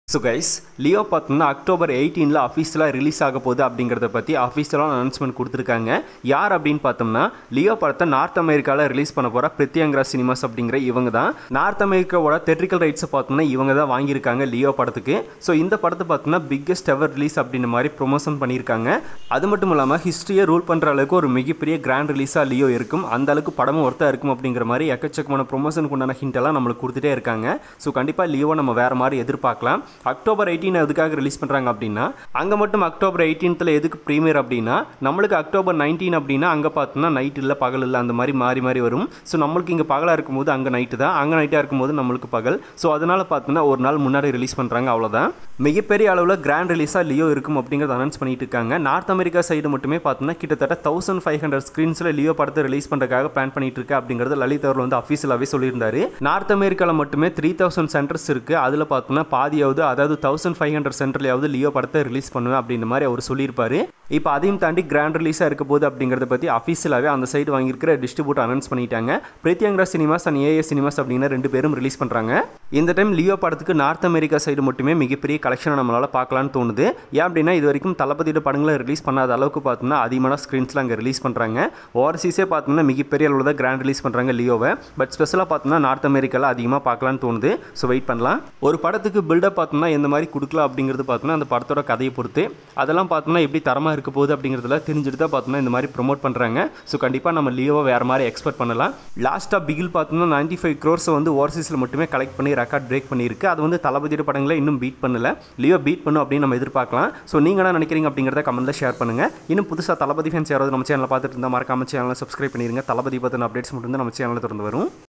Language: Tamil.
ஸோ கைஸ் லியோ பார்த்தோம்னா அக்டோபர் எயிட்டீனில் அஃபீஷியலாக ரிலீஸ் ஆக போகுது அப்படிங்கிறத பற்றி அஃபீஷியலாக அனௌன்ஸ்மெண்ட் கொடுத்துருக்காங்க யார் அப்படின்னு பார்த்தோம்னா லியோ படத்தை நார்த் அமெரிக்காவில் ரிலீஸ் பண்ண போகிற பிரித்யங்கரா சினிமாஸ் அப்படிங்கிற இவங்க தான் நார்த் அமெரிக்காவோட தெட்ரிக்கல் ரைட்ஸை பார்த்தோம்னா இவங்க தான் வாங்கியிருக்காங்க லியோ படத்துக்கு ஸோ இந்த படத்தை பார்த்தோம்னா பிக்கெஸ்ட் எவர் ரிலீஸ் அப்படின்ற மாதிரி ப்ரொமோஷன் பண்ணியிருக்காங்க அது மட்டும் இல்லாமல் ஹிஸ்ட்ரியை ரூல் பண்ணுற அளவுக்கு ஒரு மிகப்பெரிய கிராண்ட் ரிலீஸாக லியோ இருக்கும் அந்த அளவுக்கு படமும் ஒர்த்தாக இருக்கும் அப்படிங்கிற மாதிரி எக்கச்சக்கமான ப்ரொமோஷனுக்கு உண்டான ஹிண்ட் எல்லாம் நம்மளுக்கு கொடுத்துட்டே இருக்காங்க ஸோ கண்டிப்பாக லியோவை நம்ம வேறு மாதிரி எதிர்பார்க்கலாம் அக்டோபர் எயிட்டீன் எதுக்காக ரிலீஸ் பண்ணுறாங்க அப்படின்னா அங்கே மட்டும் அக்டோபர் எயிட்டீன்த்தில் எதுக்கு ப்ரீமியர் அப்படின்னா நம்மளுக்கு அக்டோபர் நைன்டீன் அப்படின்னா அங்கே பார்த்தோம்னா நைட் இல்லை பகல் இல்லை அந்த மாதிரி மாறி மாறி வரும் ஸோ நம்மளுக்கு இங்கே பகலாக இருக்கும்போது அங்கே நைட்டு தான் அங்கே நைட்டாக இருக்கும்போது நம்மளுக்கு பகல் ஸோ அதனால் பார்த்தோன்னா ஒரு நாள் முன்னாடி ரிலீஸ் பண்ணுறாங்க அவ்வளோதான் மிகப்பெரிய அளவில் கிராண்ட் ரிலீஸாக லியோ இருக்கும் அப்படிங்கிறத அனௌன்ஸ் பண்ணிட்டு இருக்காங்க நார்த் அமெரிக்கா சைடு மட்டுமே பார்த்தோம்னா கிட்டத்தட்ட தௌசண்ட் ஃபைவ் ஹண்ட்ரட் ஸ்க்ரீன்ஸில் லியோ படத்தை ரிலீஸ் பண்ணுறதுக்காக பிளான் பண்ணிட்டு இருக்கு அப்படிங்கிறது லலித் அவர் வந்து அஃபீஷியலாகவே சொல்லியிருந்தாரு நார்த் அமெரிக்காவில் மட்டுமே த்ரீ தௌசண்ட் சென்டர்ஸ் இருக்குது அதில் பார்த்தோம்னா பாதியாவது அதாவது தௌசண்ட் ஃபைவ் ஹண்ட்ரட் சென்டர்லையாவது லியோ படத்தை ரிலீஸ் பண்ணுவேன் அப்படின்ற மாதிரி அவர் சொல்லியிருப்பாரு இப்போ அதையும் தாண்டி கிராண்ட் ரிலீஸாக இருக்க போகுது அப்படிங்கிறத பற்றி அஃபீஷியலாகவே அந்த சைடு வாங்கியிருக்கிற டிஸ்ட்ரிபியூட்டர் அனௌன்ஸ் பண்ணிட்டாங்க Prathyangira cinemas and AS cinemas அப்படின்னு ரெண்டு பேரும் ரிலீஸ் பண்ணுறாங்க இந்த டைம் லியோ படத்துக்கு நார்த் அமெரிக்கா சைடு மட்டுமே மிகப்பெரிய கலெக்ஷனை நம்மளால் பார்க்கலான்னு தோணுது ஏன் அப்படின்னா இது வரைக்கும் தளபதியோட படங்களை ரிலீஸ் பண்ணாத அளவுக்கு பார்த்தோம்னா அதிகமான ஸ்க்ரீன்ஸில் அங்கே ரிலீஸ் பண்ணுறாங்க ஓவர்சீஸே பார்த்தோம்னா மிகப்பெரிய அளவில் தான் கிராண்ட் ரிலீஸ் பண்ணுறாங்க லியோவை பட் ஸ்பெஷலாக பார்த்தோம்னா நார்த் அமெரிக்காவில் அதிகமாக பார்க்கலான்னு தோணுது ஸோ வெயிட் பண்ணலாம் ஒரு படத்துக்கு பில்டப் பார்த்தோம்னா எந்த மாதிரி கொடுக்கலாம் அப்படிங்கிறது பார்த்தோம்னா அந்த படத்தோட கதையை பொறுத்து அதெல்லாம் பார்த்தோம்னா எப்படி தரமாக இருக்க போகுது அப்படிங்கிறதுல தெரிஞ்சுட்டு தான் பார்த்தோம்னா இந்த மாதிரி ப்ரொமோட் பண்ணுறாங்க ஸோ கண்டிப்பாக நம்ம லியோவை வேறு மாதிரி எக்ஸ்பெக்ட் பண்ணலாம் லாஸ்ட்டாக பிகில் பார்த்தோம்னா நைன்டி ஃபைவ் க்ரோர்ஸை வந்து ஓவர்சீஸில் மட்டுமே கலெக்ட் பண்ணி ரெக்கார்ட் பிரேக் பண்ணியிருக்கு அது வந்து தளபதியோட படங்களை இன்னும் பீட் பண்ணல லியோ பீட் பண்ணும் அப்படின்னு நம்ம எதிர்பார்க்கலாம் ஸோ நீங்கள் என்ன நினைக்கிறீங்க அப்படிங்கிறத கமெண்ட்டில் ஷேர் பண்ணுங்கள் இன்னும் புதுசாக தளபதி ஃபேன்ஸ் யாராவது நம்ம சேனலை பார்த்துட்டு இருந்தால் மறக்காம சேனலை சப்ஸ்கிரைப் பண்ணிடுங்க தளபதி பற்றின அப்டேட்ஸ் மட்டும் தான் நம்ம சேனலில் திறந்து வரும்